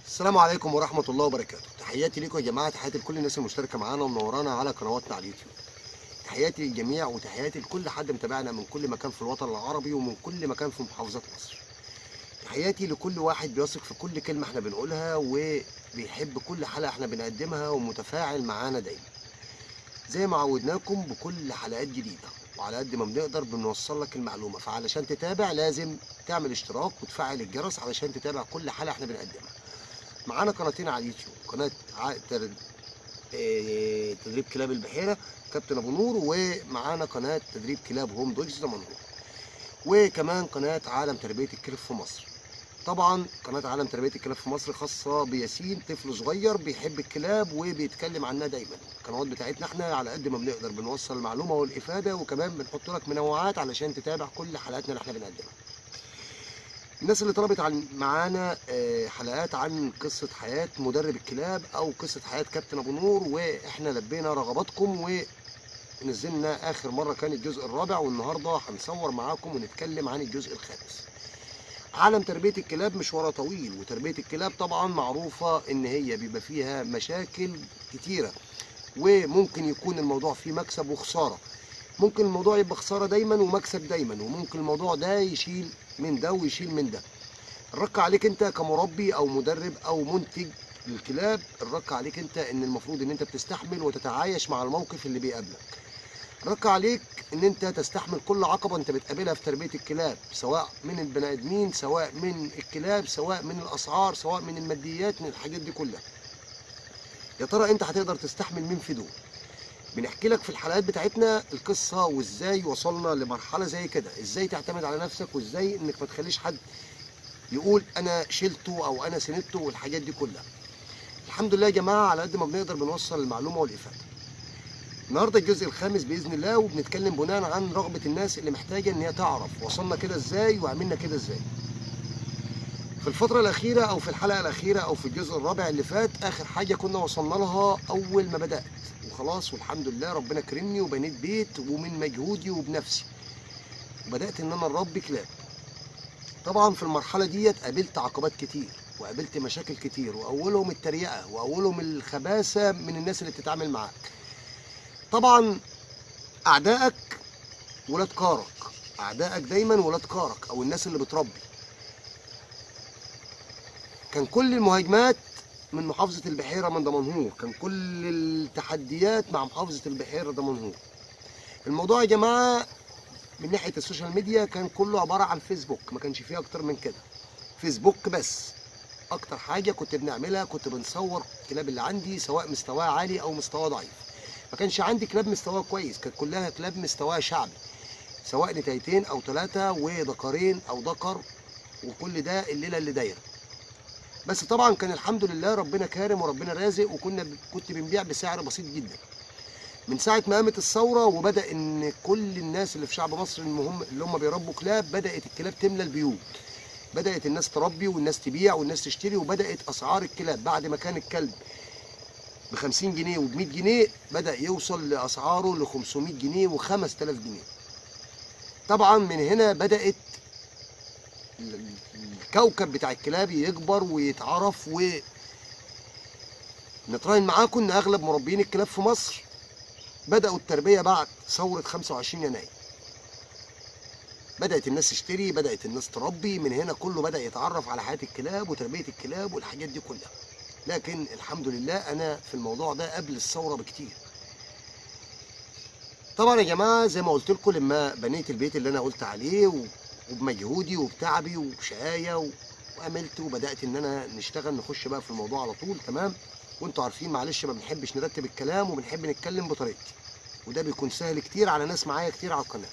السلام عليكم ورحمة الله وبركاته تحياتي لكم يا جماعة تحياتي لكل الناس المشتركة معانا ومنورانا على قنواتنا على اليوتيوب تحياتي للجميع وتحياتي لكل حد متابعنا من كل مكان في الوطن العربي ومن كل مكان في محافظات مصر تحياتي لكل واحد بيثق في كل كلمة احنا بنقولها وبيحب كل حلقة احنا بنقدمها ومتفاعل معانا دايما زي ما عودناكم بكل حلقات جديدة وعلى قد ما بنقدر بنوصل لك المعلومة فعلشان تتابع لازم تعمل اشتراك وتفعل الجرس علشان تتابع كل حلقة احنا بنقدمها معانا قناتين على اليوتيوب قناه ع- تر- آه، تدريب كلاب البحيره كابتن ابو نور ومعانا قناه تدريب كلاب هوم دوجز ده منور وكمان قناه عالم تربيه الكلاب في مصر طبعا قناه عالم تربيه الكلاب في مصر خاصه بياسين طفل صغير بيحب الكلاب وبيتكلم عنها دايما القنوات بتاعتنا احنا على قد ما بنقدر بنوصل المعلومه والافاده وكمان بنحط لك منوعات علشان تتابع كل حلقاتنا اللي احنا بنقدمها الناس اللي طلبت عن معانا آه، حلقات عن قصة حياة مدرب الكلاب أو قصة حياة كابتن أبو نور وإحنا لبينا رغباتكم ونزلنا آخر مرة كان الجزء الرابع والنهاردة هنصور معاكم ونتكلم عن الجزء الخامس عالم تربية الكلاب مشوارها طويل وتربية الكلاب طبعا معروفة إن هي بيبقى فيها مشاكل كتيرة وممكن يكون الموضوع فيه مكسب وخسارة ممكن الموضوع يبقى خسارة دايما ومكسب دايما وممكن الموضوع ده يشيل من ده ويشيل من ده الرق عليك انت كمربي او مدرب او منتج للكلاب الرق عليك انت ان المفروض ان انت بتستحمل وتتعايش مع الموقف اللي بيقابلك الرق عليك ان انت تستحمل كل عقبة انت بتقابلها في تربية الكلاب سواء من البني ادمين سواء من الكلاب سواء من الاسعار سواء من الماديات من الحاجات دي كلها يا ترى انت هتقدر تستحمل مين في دول بنحكي لك في الحلقات بتاعتنا القصة وازاي وصلنا لمرحلة زي كده ازاي تعتمد على نفسك وازاي انك ما تخليش حد يقول انا شلته او انا سندته والحاجات دي كلها الحمد لله يا جماعة على قد ما بنقدر بنوصل المعلومة والإفادة النهاردة الجزء الخامس بإذن الله وبنتكلم بناء عن رغبة الناس اللي محتاجة ان هي تعرف وصلنا كده ازاي وعملنا كده ازاي في الفترة الأخيرة أو في الحلقة الأخيرة أو في الجزء الرابع اللي فات آخر حاجة كنا وصلنا لها أول ما بدأت وخلاص والحمد لله ربنا كرمني وبنيت بيت ومن مجهودي وبنفسي وبدأت إن أنا أربي كلاب طبعا في المرحلة ديت قابلت عقبات كتير وقابلت مشاكل كتير وأولهم التريقة وأولهم الخباثة من الناس اللي بتتعامل معاك طبعا أعدائك ولاد كارك أعدائك دايما ولاد كارك أو الناس اللي بتربي كان كل المهاجمات من محافظة البحيرة من دمنهور كان كل التحديات مع محافظة البحيرة دمنهور الموضوع يا جماعة من ناحية السوشيال ميديا كان كله عبارة عن فيسبوك ما كانش فيه أكتر من كده فيسبوك بس أكتر حاجة كنت بنعملها كنت بنصور الكلاب اللي عندي سواء مستواها عالي أو مستواها ضعيف ما كانش عندي كلاب مستواها كويس كانت كلها كلاب مستواها شعبي سواء نتايتين أو ثلاثة وذكرين أو ذكر وكل ده الليلة اللي دايرة بس طبعا كان الحمد لله ربنا كارم وربنا رازق وكنا ب- كنت بنبيع بسعر بسيط جدا من ساعه ما قامت الثوره وبدا ان كل الناس اللي في شعب مصر المهم اللي هم بيربوا كلاب بدات الكلاب تملى البيوت بدات الناس تربي والناس تبيع والناس تشتري وبدات اسعار الكلاب بعد ما كان الكلب ب 50 جنيه وب 100 جنيه بدا يوصل لاسعاره ل 500 جنيه و 5000 جنيه طبعا من هنا بدات ال- الكوكب بتاع الكلاب يكبر ويتعرف و نتراهن معاكم ان اغلب مربيين الكلاب في مصر بداوا التربيه بعد ثوره 25 يناير بدات الناس تشتري بدات الناس تربي من هنا كله بدا يتعرف على حياه الكلاب وتربيه الكلاب والحاجات دي كلها لكن الحمد لله انا في الموضوع ده قبل الثوره بكتير طبعا يا جماعه زي ما قلت لكم لما بنيت البيت اللي انا قلت عليه و... وبمجهودي وبتعبي وبشقايه و... وعملت وبدات ان انا نشتغل نخش بقى في الموضوع على طول تمام وانتوا عارفين معلش ما بنحبش نرتب الكلام وبنحب نتكلم بطريقتي وده بيكون سهل كتير على ناس معايا كتير على القناه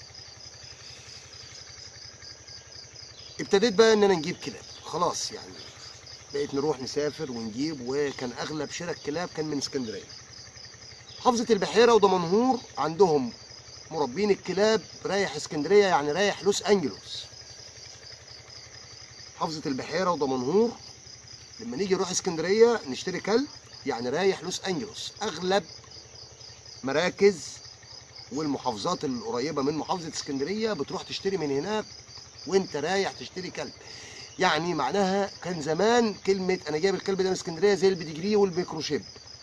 ابتديت بقى ان انا نجيب كلاب خلاص يعني بقيت نروح نسافر ونجيب وكان اغلب شراء الكلاب كان من اسكندريه محافظه البحيره ودمنهور عندهم مربين الكلاب رايح اسكندريه يعني رايح لوس انجلوس محافظه البحيره ودمنهور لما نيجي نروح اسكندريه نشتري كلب يعني رايح لوس انجلوس اغلب مراكز والمحافظات القريبه من محافظه اسكندريه بتروح تشتري من هناك وانت رايح تشتري كلب يعني معناها كان زمان كلمه انا جايب الكلب ده من اسكندريه زي البيديجري والميكروشيب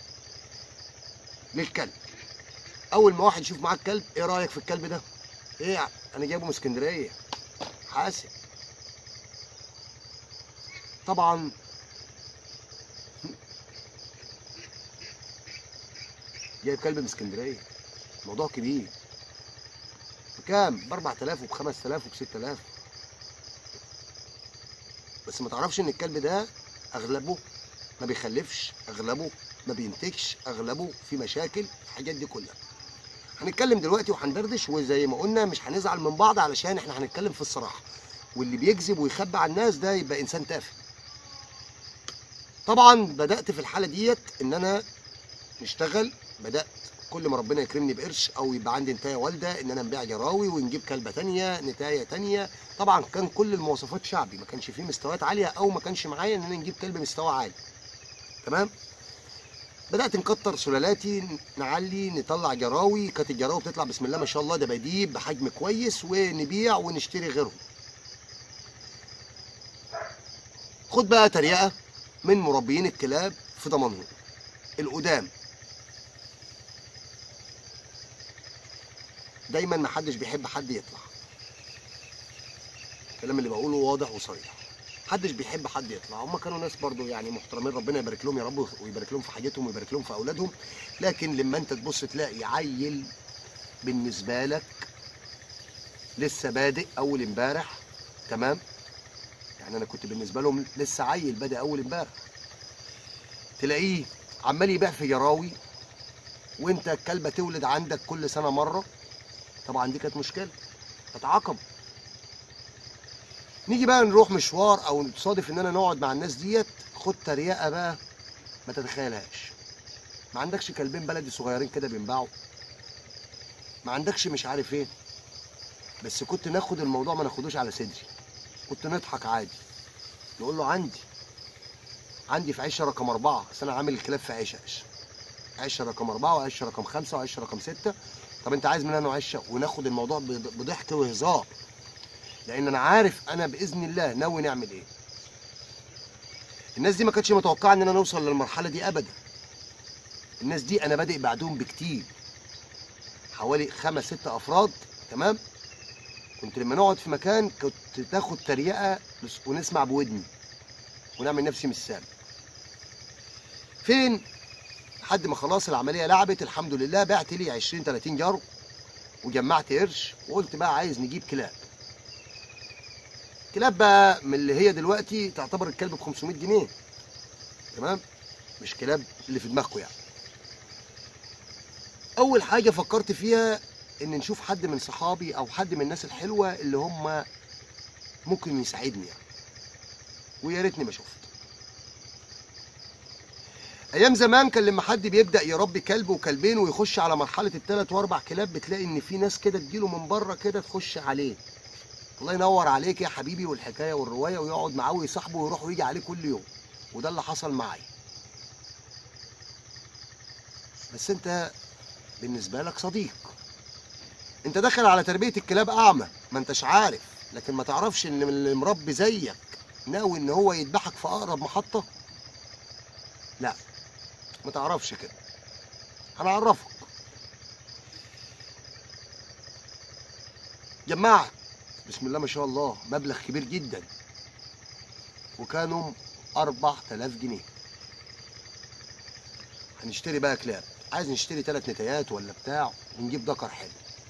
للكلب اول ما واحد يشوف معاك كلب ايه رايك في الكلب ده ايه انا جايبه من اسكندريه حاسب طبعا جايب كلب من اسكندريه موضوع كبير بكام ب 4000 وب 5000 وب 6000 بس ما تعرفش ان الكلب ده اغلبه ما بيخلفش اغلبه ما بينتجش اغلبه في مشاكل الحاجات دي كلها هنتكلم دلوقتي وهندردش وزي ما قلنا مش هنزعل من بعض علشان احنا هنتكلم في الصراحه واللي بيكذب ويخبي على الناس ده يبقى انسان تافه طبعا بدات في الحاله ديت ان انا نشتغل بدات كل ما ربنا يكرمني بقرش او يبقى عندي نتايه والده ان انا نبيع جراوي ونجيب كلبه تانية نتايه تانية طبعا كان كل المواصفات شعبي ما كانش فيه مستويات عاليه او ما كانش معايا ان انا نجيب كلب مستوى عالي تمام بدات نكتر سلالاتي نعلي نطلع جراوي كانت الجراوي بتطلع بسم الله ما شاء الله دباديب بحجم كويس ونبيع ونشتري غيرهم خد بقى تريقه من مربيين الكلاب في ضمانهم القدام دايما ما حدش بيحب حد يطلع الكلام اللي بقوله واضح وصريح محدش بيحب حد يطلع هم كانوا ناس برضو يعني محترمين ربنا يبارك لهم يا رب ويبارك لهم في حاجتهم ويبارك لهم في اولادهم لكن لما انت تبص تلاقي عيل بالنسبه لك لسه بادئ اول امبارح تمام يعني انا كنت بالنسبه لهم لسه عيل بادئ اول امبارح تلاقيه عمال يبيع في جراوي وانت الكلبه تولد عندك كل سنه مره طبعا دي كانت مشكله اتعاقب نيجي بقى نروح مشوار او تصادف ان انا نقعد مع الناس ديت خد تريقه بقى ما تتخيلهاش ما عندكش كلبين بلدي صغيرين كده بينباعوا ما عندكش مش عارف ايه بس كنت ناخد الموضوع ما ناخدوش على صدري كنت نضحك عادي نقول له عندي عندي في عشه رقم أربعة أصل أنا عامل الكلاب في عشه عشه عشه رقم أربعة وعشه رقم خمسة وعشه رقم ستة طب أنت عايز منها نوع عشه وناخد الموضوع بض- بضحك وهزار لان انا عارف انا باذن الله ناوي نعمل ايه الناس دي ما كانتش متوقعه ان انا نوصل للمرحله دي ابدا الناس دي انا بادئ بعدهم بكتير حوالي خمس ست افراد تمام كنت لما نقعد في مكان كنت تاخد تريقه بس- ونسمع بودني ونعمل نفسي مش سامع فين لحد ما خلاص العمليه لعبت الحمد لله بعت لي 20 30 جرو وجمعت قرش وقلت بقى عايز نجيب كلاب كلاب بقى من اللي هي دلوقتي تعتبر الكلب ب 500 جنيه تمام مش كلاب اللي في دماغكم يعني اول حاجه فكرت فيها ان نشوف حد من صحابي او حد من الناس الحلوه اللي هم ممكن يساعدني يعني ويا ريتني ما شفت ايام زمان كان لما حد بيبدا يربي كلب وكلبين ويخش على مرحله الثلاث واربع كلاب بتلاقي ان في ناس كده تجيله من بره كده تخش عليه الله ينور عليك يا حبيبي والحكايه والروايه ويقعد معاه ويصاحبه ويروح ويجي عليه كل يوم وده اللي حصل معايا بس انت بالنسبه لك صديق انت داخل على تربيه الكلاب اعمى ما انتش عارف لكن ما تعرفش ان اللي مربي زيك ناوي ان هو يذبحك في اقرب محطه لا ما تعرفش كده هنعرفك جماعه بسم الله ما شاء الله مبلغ كبير جدا وكانوا 4000 جنيه هنشتري بقى كلاب عايز نشتري ثلاث نتايات ولا بتاع ونجيب ذكر حلو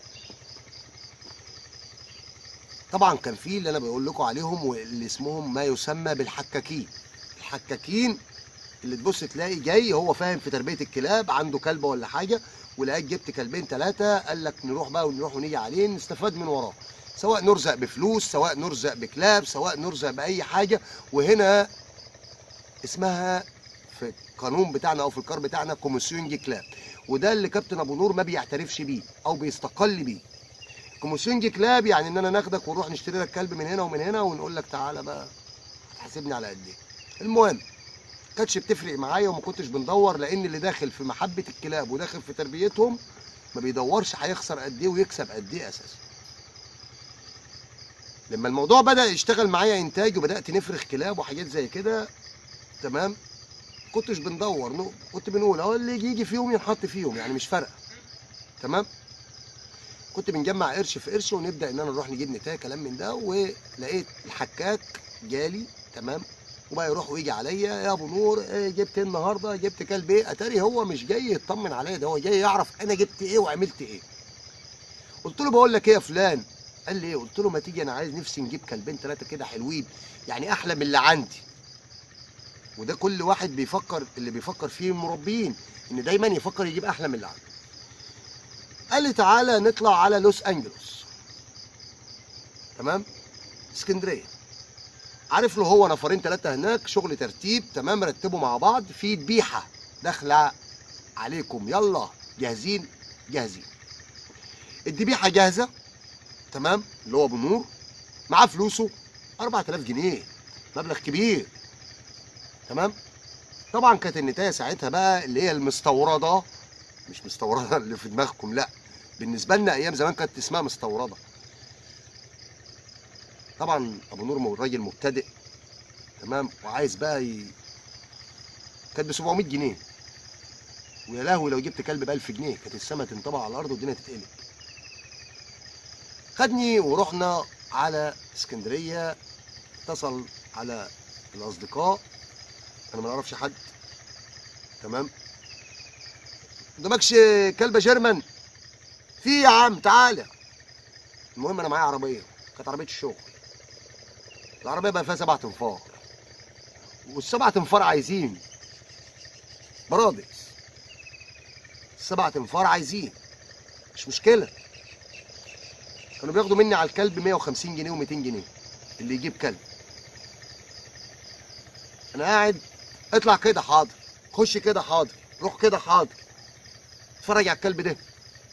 طبعا كان في اللي انا بقول لكم عليهم واللي اسمهم ما يسمى بالحكاكين الحكاكين اللي تبص تلاقي جاي هو فاهم في تربيه الكلاب عنده كلبه ولا حاجه ولقاك جبت كلبين ثلاثه قال لك نروح بقى ونروح ونيجي عليه نستفاد من وراه سواء نرزق بفلوس سواء نرزق بكلاب سواء نرزق باي حاجه وهنا اسمها في القانون بتاعنا او في الكار بتاعنا كوميسيونج كلاب وده اللي كابتن ابو نور ما بيعترفش بيه او بيستقل بيه كوميسيونج كلاب يعني ان انا ناخدك ونروح نشتري لك كلب من هنا ومن هنا ونقول لك تعالى بقى هتحاسبني على قد ايه المهم كانتش بتفرق معايا وما كنتش بندور لان اللي داخل في محبه الكلاب وداخل في تربيتهم ما بيدورش هيخسر قد ايه ويكسب قد ايه اساسا لما الموضوع بدا يشتغل معايا انتاج وبدات نفرخ كلاب وحاجات زي كده تمام كنتش بندور نو- كنت بنقول اهو اللي يجي يجي فيهم ينحط فيهم يعني مش فارقه تمام كنت بنجمع قرش في قرش ونبدا ان انا نروح نجيب نتايه كلام من ده ولقيت الحكاك جالي تمام وبقى يروح ويجي عليا يا ابو نور إيه جبت إيه النهارده جبت كلب ايه اتاري هو مش جاي يطمن عليا ده هو جاي يعرف انا جبت ايه وعملت ايه قلت له بقول لك ايه يا فلان قال لي ايه قلت له ما تيجي انا عايز نفسي نجيب كلبين ثلاثه كده حلوين يعني احلى من اللي عندي وده كل واحد بيفكر اللي بيفكر فيه المربيين ان دايما يفكر يجيب احلى من اللي عنده قال لي تعالى نطلع على لوس انجلوس تمام اسكندريه عارف له هو نفرين ثلاثه هناك شغل ترتيب تمام رتبوا مع بعض في ذبيحه داخله عليكم يلا جاهزين جاهزين الذبيحه جاهزه تمام اللي هو ابو نور معاه فلوسه 4000 جنيه مبلغ كبير تمام طبعا كانت النتايه ساعتها بقى اللي هي المستورده مش مستورده اللي في دماغكم لا بالنسبه لنا ايام زمان كانت اسمها مستورده طبعا ابو نور مو- راجل مبتدئ تمام وعايز بقى ي... كانت ب 700 جنيه ويا لهوي لو جبت كلب ب 1000 جنيه كانت السما تنطبق على الارض والدنيا تتقلب خدني ورحنا على اسكندريه اتصل على الاصدقاء انا ما نعرفش حد تمام قدامكش كلبه جيرمان في يا عم تعالى المهم انا معايا عربيه كانت عربيه الشغل العربيه بقى فيها سبع تنفار والسبع تنفار عايزين برادس السبع تنفار عايزين مش مشكله كانوا بياخدوا مني على الكلب 150 جنيه و200 جنيه اللي يجيب كلب انا قاعد اطلع كده حاضر خش كده حاضر روح كده حاضر اتفرج على الكلب ده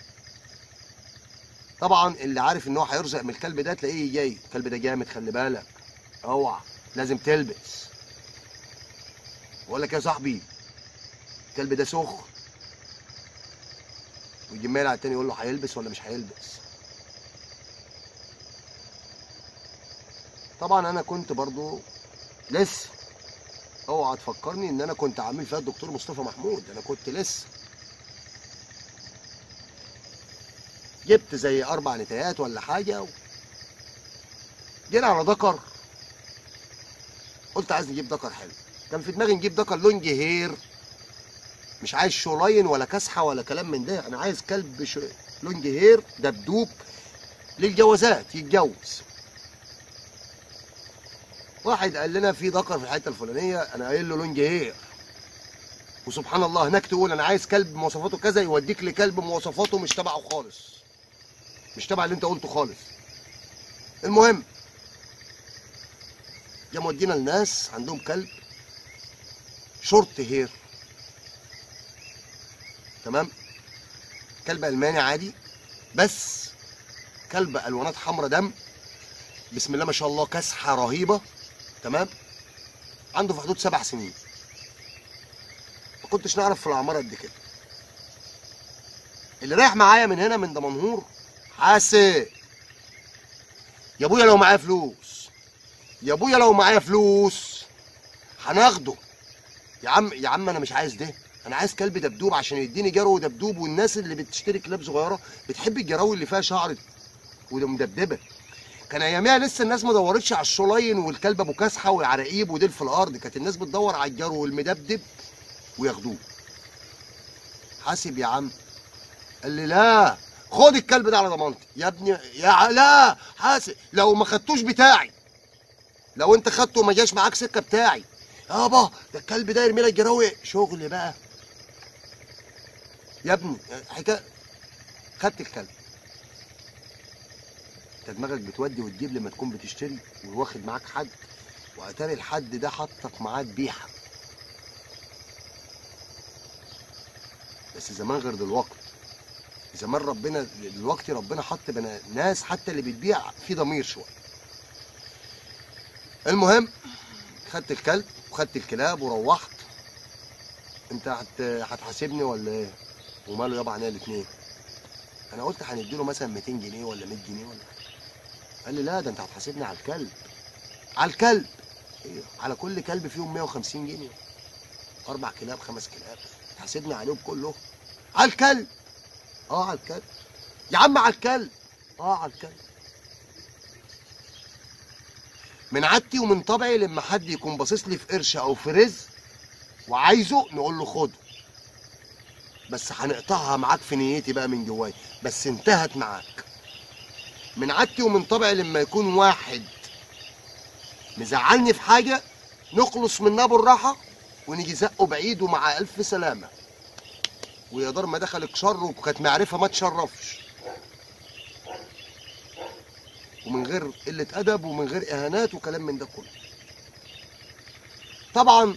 طبعا اللي عارف ان هو هيرزق من الكلب ده تلاقيه جاي الكلب ده جامد خلي بالك اوعى لازم تلبس بقول لك يا صاحبي الكلب ده سخن ويجي مايل على التاني يقول له هيلبس ولا مش هيلبس طبعا انا كنت برضو لسه اوعى تفكرني ان انا كنت عامل فيها الدكتور مصطفى محمود انا كنت لسه جبت زي اربع نتايات ولا حاجه و... جينا على دكر قلت عايز نجيب دكر حلو كان في دماغي نجيب دكر لونج هير مش عايز شولاين ولا كسحه ولا كلام من ده انا عايز كلب ش... لونج هير دبدوب للجوازات يتجوز واحد قال لنا في دكر في الحته الفلانيه انا قايل له لونج هير وسبحان الله هناك تقول انا عايز كلب مواصفاته كذا يوديك لكلب مواصفاته مش تبعه خالص مش تبع اللي انت قلته خالص المهم يا مودينا الناس عندهم كلب شورت هير تمام كلب الماني عادي بس كلب الوانات حمراء دم بسم الله ما شاء الله كسحه رهيبه تمام عنده في حدود سبع سنين ما كنتش نعرف في العماره قد كده اللي رايح معايا من هنا من دمنهور حاسب يا ابويا لو معايا فلوس يا ابويا لو معايا فلوس هناخده يا عم يا عم انا مش عايز ده انا عايز كلب دبدوب عشان يديني جرو دبدوب والناس اللي بتشتري كلاب صغيره بتحب الجراوي اللي فيها شعر ومدبدبه كان اياميها لسه الناس ما دورتش على الشولاين والكلب ابو كاسحه والعراقيب وديل في الارض كانت الناس بتدور على الجرو والمدبدب وياخدوه حاسب يا عم قال لي لا خد الكلب ده على ضمانتي يا ابني يا ع- لا حاسب لو ما خدتوش بتاعي لو انت خدته وما جاش معاك سكه بتاعي يابا ده الكلب ده يرمي لك جراوي شغل بقى يا ابني حكايه خدت الكلب انت دماغك بتودي وتجيب لما تكون بتشتري وواخد معاك حد واتاري الحد ده حطك معاه ذبيحه بس زمان غير دلوقتي زمان ربنا دلوقتي ربنا حط بنا ناس حتى اللي بتبيع في ضمير شويه المهم خدت الكلب وخدت الكلاب وروحت انت هت... هتحاسبني ولا ايه وماله يابا عينيا الاثنين انا قلت هنديله مثلا 200 جنيه ولا 100 جنيه ولا قال لي لا ده انت هتحاسبني على الكلب على الكلب إيه؟ على كل كلب فيهم 150 جنيه اربع كلاب خمس كلاب تحاسبني عليهم كلهم على الكلب اه على الكلب يا عم على الكلب اه على الكلب من عادتي ومن طبعي لما حد يكون باصص لي في قرش او في رزق وعايزه نقول له خده بس هنقطعها معاك في نيتي بقى من جواي بس انتهت معاك من عادتي ومن طبعي لما يكون واحد مزعلني في حاجه نخلص منها بالراحه ونيجي زقه بعيد ومع الف سلامه ويا دار ما دخلك شر وكانت معرفه ما تشرفش ومن غير قله ادب ومن غير اهانات وكلام من ده كله طبعا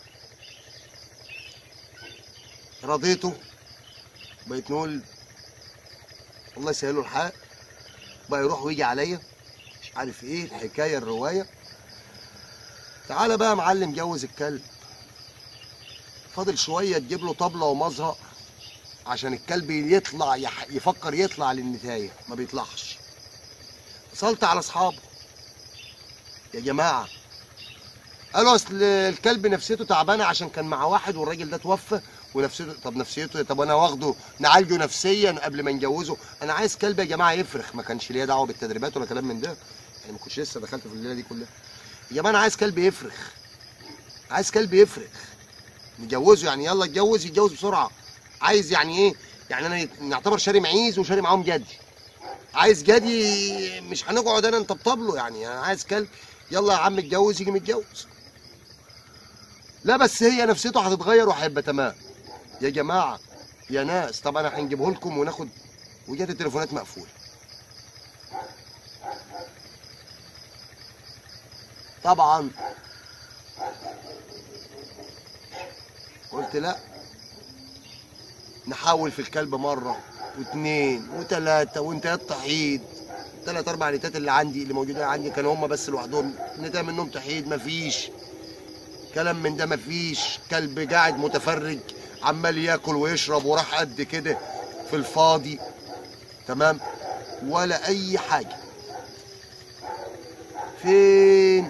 رضيته بقيت نقول الله يسهله الحال بقى يروح ويجي عليا مش عارف ايه الحكايه الروايه تعالى بقى يا معلم جوز الكلب فاضل شويه تجيب له طبله ومزهق عشان الكلب يطلع يح- يفكر يطلع للنتايه ما بيطلعش اتصلت على اصحابه يا جماعه قالوا اصل الكلب نفسيته تعبانه عشان كان مع واحد والراجل ده توفى ونفسيته طب نفسيته طب انا واخده نعالجه نفسيا قبل ما نجوزه انا عايز كلب يا جماعه يفرخ ما كانش ليا دعوه بالتدريبات ولا كلام من ده يعني ما كنتش لسه دخلت في الليله دي كلها يا جماعه انا عايز كلب يفرخ عايز كلب يفرخ نجوزه يعني يلا اتجوز يتجوز بسرعه عايز يعني ايه يعني انا نعتبر شاري معيز وشاري معاهم جدي عايز جدي مش هنقعد انا نطبطب له يعني انا عايز كلب يلا يا عم اتجوز يجي متجوز لا بس هي نفسيته هتتغير وهيبقى تمام يا جماعه يا ناس طب انا هنجيبه لكم وناخد وجات التليفونات مقفوله طبعا قلت لا نحاول في الكلب مره واثنين وثلاثه وانتهت تحييد ثلاث اربع نتات اللي عندي اللي موجودين عندي كانوا هم بس لوحدهم نتايه منهم تحييد مفيش كلام من ده مفيش كلب قاعد متفرج عمال ياكل ويشرب وراح قد كده في الفاضي تمام ولا اي حاجه فين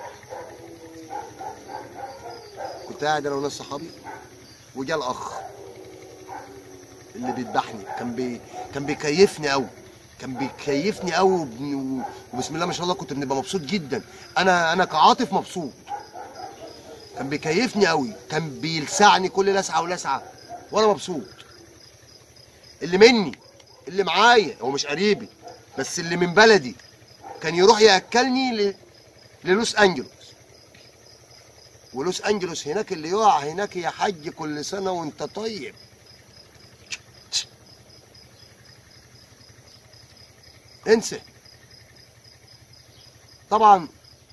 كنت قاعد انا وناس صحابي وجا الاخ اللي بيذبحني كان بي كان بيكيفني قوي كان بيكيفني قوي وبن- وبسم الله ما شاء الله كنت بنبقى مبسوط جدا انا انا كعاطف مبسوط كان بيكيفني قوي كان بيلسعني كل لسعه ولسعه وانا مبسوط اللي مني اللي معايا هو مش قريبي بس اللي من بلدي كان يروح ياكلني ل... للوس انجلوس ولوس انجلوس هناك اللي يقع هناك يا حاج كل سنه وانت طيب انسى طبعا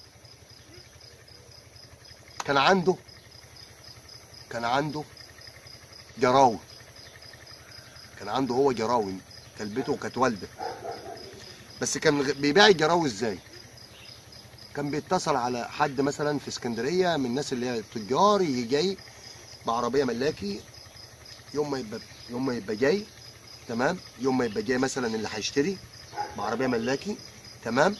كان عنده كان عنده جراوي كان عنده هو جراوي كلبته كانت والده بس كان غ- بيبيع الجراوي ازاي كان بيتصل على حد مثلا في اسكندريه من الناس اللي هي التجار يجي جاي بعربيه ملاكي يوم ما يبقى يوم ما يبقى جاي تمام يوم ما يبقى جاي مثلا اللي هيشتري بعربيه ملاكي تمام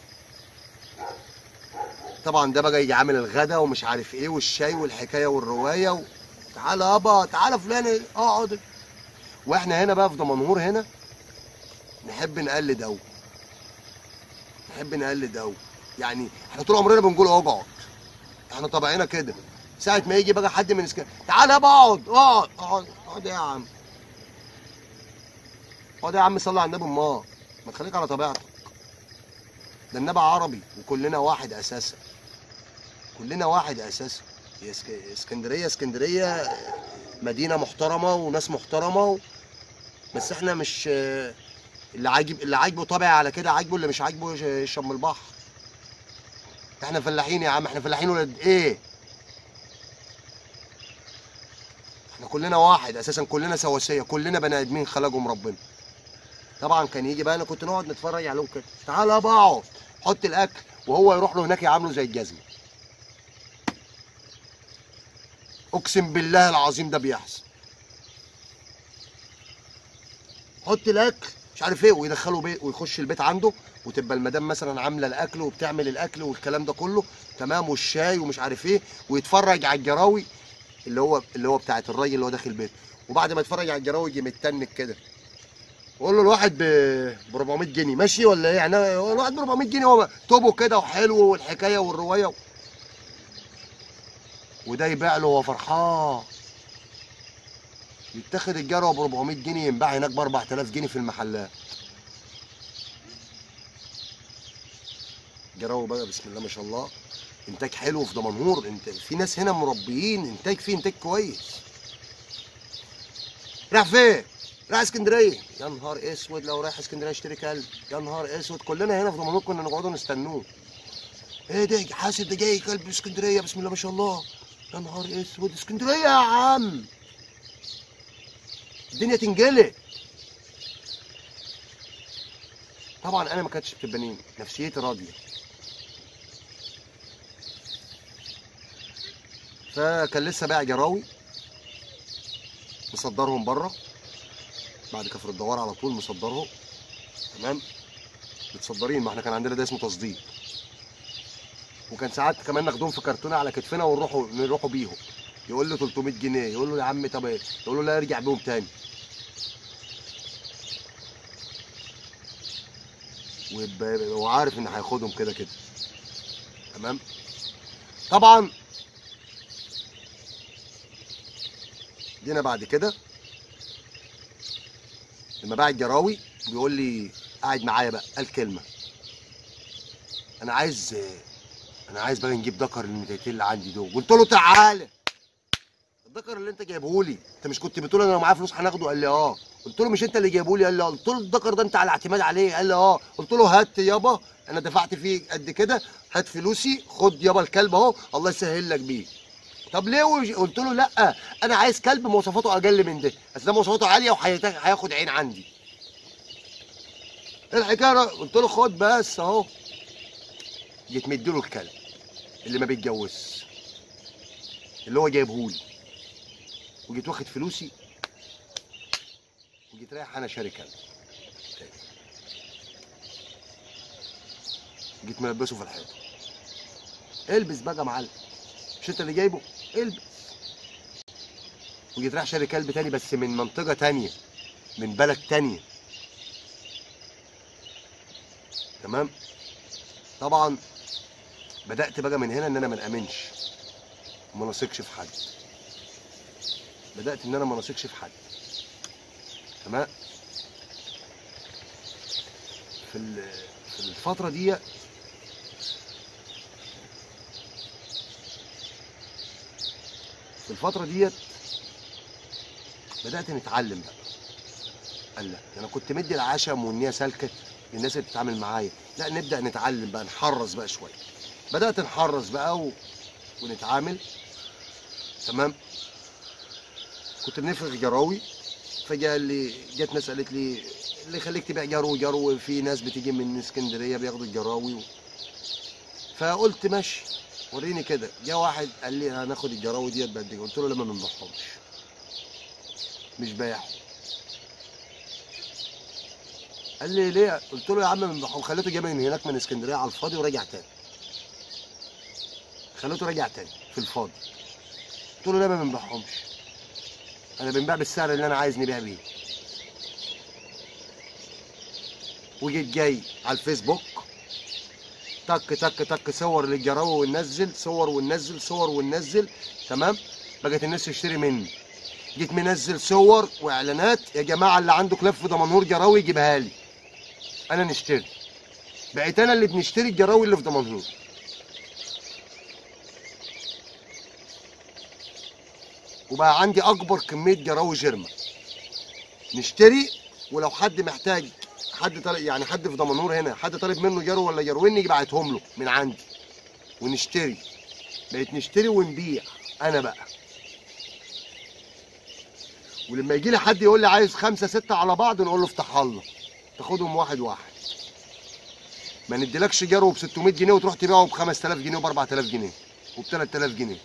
طبعا ده بقى يجي عامل الغدا ومش عارف ايه والشاي والحكايه والروايه و... تعالى يابا تعالى فلان اقعد واحنا هنا بقى في دمنهور هنا نحب نقلد قوي نحب نقلد قوي يعني احنا طول عمرنا بنقول اقعد احنا طبعنا كده ساعة ما يجي بقى حد من اسكندريه تعالى يابا اقعد اقعد اقعد اقعد إيه يا عم اقعد يا عم صلي على النبي امال ما تخليك على طبيعتك ده النبي عربي وكلنا واحد اساسا كلنا واحد اساسا هي اسك- اسكندريه اسكندريه مدينه محترمه وناس محترمه و... بس احنا مش اللي عاجب اللي عاجبه طبع على كده عاجبه اللي مش عاجبه يش- يشرب من البحر احنا فلاحين يا عم احنا فلاحين ولاد ايه احنا كلنا واحد اساسا كلنا سواسيه كلنا بني ادمين خلقهم ربنا طبعا كان يجي بقى انا كنت نقعد نتفرج عليهم كده تعالى يابا اقعد حط الاكل وهو يروح له هناك يعامله زي الجزمه اقسم بالله العظيم ده بيحصل حط الاكل مش عارف ايه ويدخله بيت ويخش البيت عنده وتبقى المدام مثلا عامله الاكل وبتعمل الاكل والكلام ده كله تمام والشاي ومش عارف ايه ويتفرج على الجراوي اللي هو اللي هو بتاعت الراجل اللي هو داخل البيت وبعد ما يتفرج على الجراوي يجي متنك كده وقول له الواحد ب 400 جنيه ماشي ولا ايه يعني هو الواحد ب 400 جنيه هو توبه كده وحلو والحكايه والروايه وده يبيع له وهو فرحان يتاخد الجروه ب 400 جنيه ينباع هناك ب 4000 جنيه في المحلات جراوه بقى بسم الله ما شاء الله انتاج حلو في دمنهور انت في ناس هنا مربيين انتاج فيه انتاج كويس راح فين؟ راح اسكندريه يا نهار اسود لو رايح اسكندريه اشتري كلب يا نهار اسود كلنا هنا في دمنهور كنا نقعدوا نستنوه ايه ده حاسب ده جاي كلب اسكندريه بسم الله ما شاء الله يا نهار اسود اسكندريه يا عم الدنيا تنجلي طبعا انا ما كانتش بتبانين نفسيتي راضيه فكان لسه بايع جراوي مصدرهم بره بعد كفر الدوار على طول مصدرهم تمام متصدرين ما احنا كان عندنا ده اسمه تصدير وكان ساعات كمان ناخدهم في كرتونه على كتفنا ونروحوا نروحوا بيهم يقول له 300 جنيه يقول له يا عم طب ايه يقول له لا ارجع بيهم تاني ويبقى يبقى هو عارف ان هياخدهم كده كده تمام طبعا جينا بعد كده لما باع الجراوي بيقول لي قاعد معايا بقى قال كلمه انا عايز انا عايز بقى نجيب دكر المتيتين اللي عندي دول قلت له تعالى الدكر اللي انت جايبه لي انت مش كنت بتقول انا لو معايا فلوس هناخده قال لي اه قلت له مش انت اللي جايبه لي قال لي اه قلت له الدكر ده انت على اعتماد عليه قال لي اه قلت له هات يابا انا دفعت فيه قد كده هات فلوسي خد يابا الكلب اهو الله يسهل لك بيه طب ليه وج- قلت له لا انا عايز كلب مواصفاته اقل من ده بس ده مواصفاته عاليه وهياخد عين عندي إيه الحكايه رأ- قلت له خد بس اهو جيت مديله الكلب اللي ما بيتجوزش اللي هو جايبهولي وجيت واخد فلوسي وجيت رايح انا شاري كلب تاني. جيت ملبسه في الحيطه البس بقى يا معلم مش انت اللي جايبه البس وجيت رايح شاري كلب تاني بس من منطقه تانيه من بلد تانيه تمام طبعا بدات بقى من هنا ان انا ما نامنش وما نثقش في حد بدات ان انا ما نثقش في حد تمام في ال- في الفتره دي في الفتره ديت بدات نتعلم بقى قال لا انا كنت مدي العشم والنيه سالكه للناس اللي بتتعامل معايا لا نبدا نتعلم بقى نحرص بقى شويه بدات نحرص بقى و... ونتعامل تمام كنت بنفرغ جراوي فجاء قال لي جت ناس قالت لي اللي يخليك تبيع جرو جرو في ناس بتيجي من اسكندريه بياخدوا الجراوي و... فقلت ماشي وريني كده جه واحد قال لي هناخد الجراوي ديت بقد ايه قلت له لا ما بنبيعهمش مش بايعهم قال لي ليه قلت له يا عم ما بنبيعهم خليته جاي من هناك من اسكندريه على الفاضي ورجع تاني خليته رجع تاني في الفاضي قلت له لا ما بنبيعهمش انا بنبيع بالسعر اللي انا عايز نبيع بيه وجيت جاي على الفيسبوك تك تك تك صور للجراوي وننزل صور وننزل صور وننزل تمام بقت الناس تشتري مني جيت منزل صور واعلانات يا جماعه اللي عنده كلاب في دمنهور جراوي يجيبها لي انا نشتري بقيت انا اللي بنشتري الجراوي اللي في دمنهور وبقى عندي اكبر كميه جراوي جيرمان نشتري ولو حد محتاج حد طالب يعني حد في دمنهور هنا حد طالب منه جرو ولا جروين يجي بعتهم له من عندي ونشتري بقيت نشتري ونبيع انا بقى ولما يجي لي حد يقول لي عايز خمسه سته على بعض نقول له افتح الله تاخدهم واحد واحد ما نديلكش جرو ب 600 جنيه وتروح تبيعه ب 5000 جنيه وب 4000 جنيه وب 3000 جنيه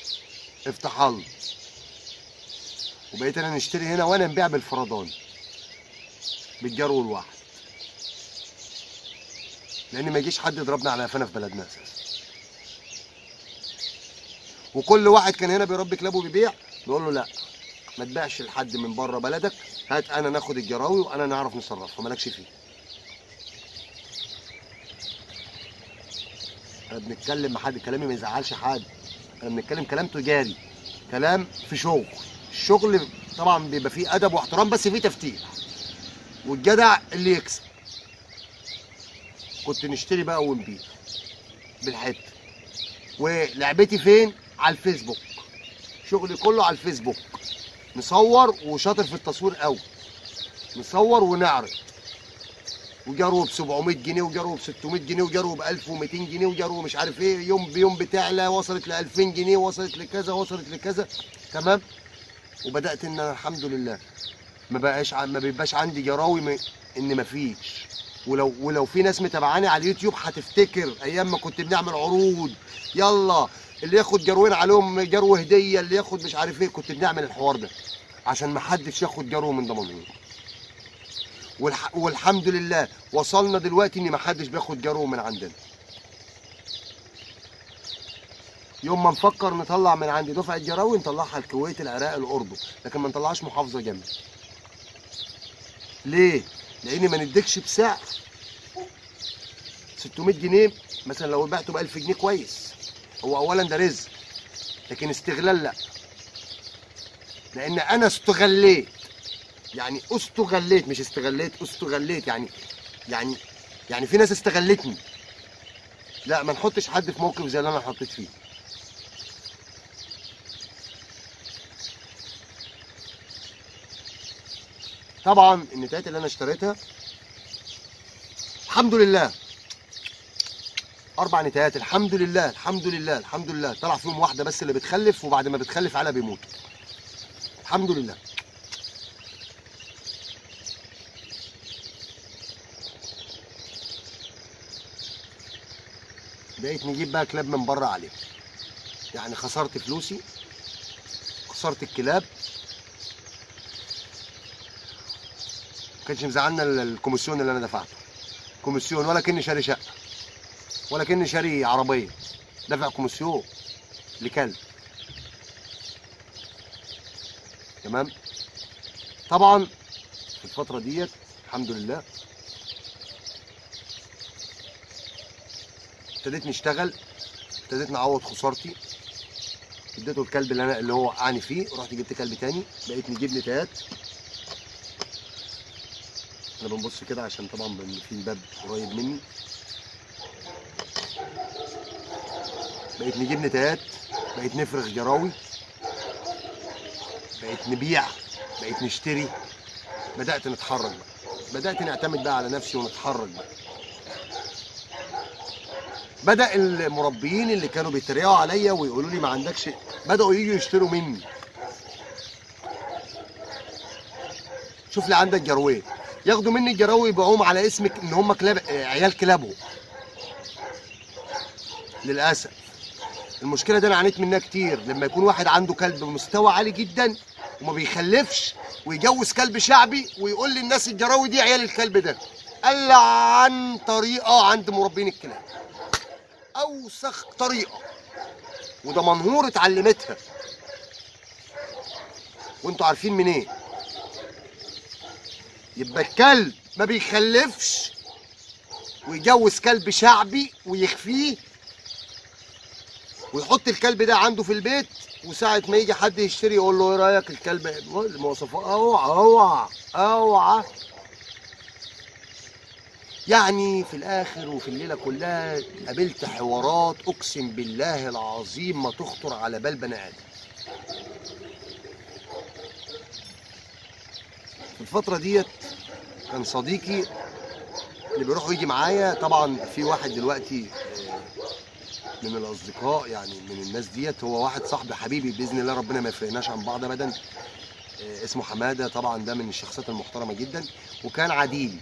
افتح الله وبقيت انا نشتري هنا وانا نبيع بالفرضان بالجرو الواحد لان ما يجيش حد يضربنا على قفانا في بلدنا اساسا وكل واحد كان هنا بيربي كلاب وبيبيع نقول له لا ما تبيعش لحد من بره بلدك هات انا ناخد الجراوي وانا نعرف نصرفها مالكش فيه انا بنتكلم مع حد كلامي ما يزعلش حد انا بنتكلم كلام تجاري كلام في شغل الشغل طبعا بيبقى فيه ادب واحترام بس فيه تفتيح والجدع اللي يكسب كنت نشتري بقى ونبيع بالحته ولعبتي فين على الفيسبوك شغلي كله على الفيسبوك نصور وشاطر في التصوير قوي نصور ونعرض وجروا ب 700 جنيه وجروا ب 600 جنيه وجروا ب 1200 جنيه وجروا مش عارف ايه يوم بيوم بتعلى وصلت ل 2000 جنيه وصلت لكذا وصلت لكذا تمام وبدات ان انا الحمد لله ما بقاش ع- ما بيبقاش عندي جراوي م- ان ما فيش ولو ولو في ناس متابعاني على اليوتيوب هتفتكر ايام ما كنت بنعمل عروض يلا اللي ياخد جروين عليهم جرو هديه اللي ياخد مش عارف ايه كنت بنعمل الحوار ده عشان ما حدش ياخد جرو من ضمانين والح... والحمد لله وصلنا دلوقتي ان ما حدش بياخد جرو من عندنا يوم ما نفكر نطلع من عندي دفعه جراوي نطلعها الكويت العراق الاردن لكن ما نطلعش محافظه جنبي ليه لان ما نديكش بسعر 600 جنيه مثلا لو بعته ب 1000 جنيه كويس هو اولا ده رزق لكن استغلال لا لان انا استغليت يعني استغليت مش استغليت استغليت يعني يعني يعني في ناس استغلتني لا ما نحطش حد في موقف زي اللي انا حطيت فيه طبعا النتايات اللي انا اشتريتها الحمد لله اربع نتايات الحمد لله الحمد لله الحمد لله طلع فيهم واحده بس اللي بتخلف وبعد ما بتخلف على بيموت الحمد لله بقيت نجيب بقى كلاب من بره عليه يعني خسرت فلوسي خسرت الكلاب ما كانش مزعلنا ال- الكوميسيون اللي انا دفعته كوميسيون ولا كني شاري شقه ولا كني شاري عربيه دافع كوميسيون لكلب تمام طبعا في الفتره ديت الحمد لله ابتديت نشتغل ابتديت نعوض خسارتي اديته الكلب اللي انا اللي هو وقعني فيه رحت جبت كلب تاني بقيت نجيب نتايات احنا بنبص كده عشان طبعا بن- في الباب قريب مني بقيت نجيب نتايات بقيت نفرغ جراوي بقيت نبيع بقيت نشتري بدأت نتحرك بقى بدأت نعتمد بقى على نفسي ونتحرك بقى بدأ المربيين اللي كانوا بيتريقوا عليا ويقولوا لي ما عندكش بدأوا يجوا يشتروا مني شوف لي عندك جروين ياخدوا مني الجراوي يبيعوهم على اسمك ان هم كلاب آه، عيال كلابهم للاسف المشكله دي انا عانيت منها كتير لما يكون واحد عنده كلب بمستوى عالي جدا وما بيخلفش ويجوز كلب شعبي ويقول للناس الجراوي دي عيال الكلب ده قال عن طريقه عند مربين الكلاب اوسخ طريقه وده منهور اتعلمتها وانتوا عارفين منين إيه؟ يبقى الكلب ما بيخلفش ويجوز كلب شعبي ويخفيه ويحط الكلب ده عنده في البيت وساعة ما يجي حد يشتري يقول له ايه رايك الكلب المواصفات اوعى اوعى اوعى يعني في الاخر وفي الليله كلها قابلت حوارات اقسم بالله العظيم ما تخطر على بال بني ادم في الفتره ديت كان صديقي اللي بيروح ويجي معايا طبعا في واحد دلوقتي آه، من الاصدقاء يعني من الناس ديت هو واحد صاحبي حبيبي باذن الله ربنا ما يفرقناش عن بعض ابدا آه، اسمه حماده طبعا ده من الشخصيات المحترمه جدا وكان عديلي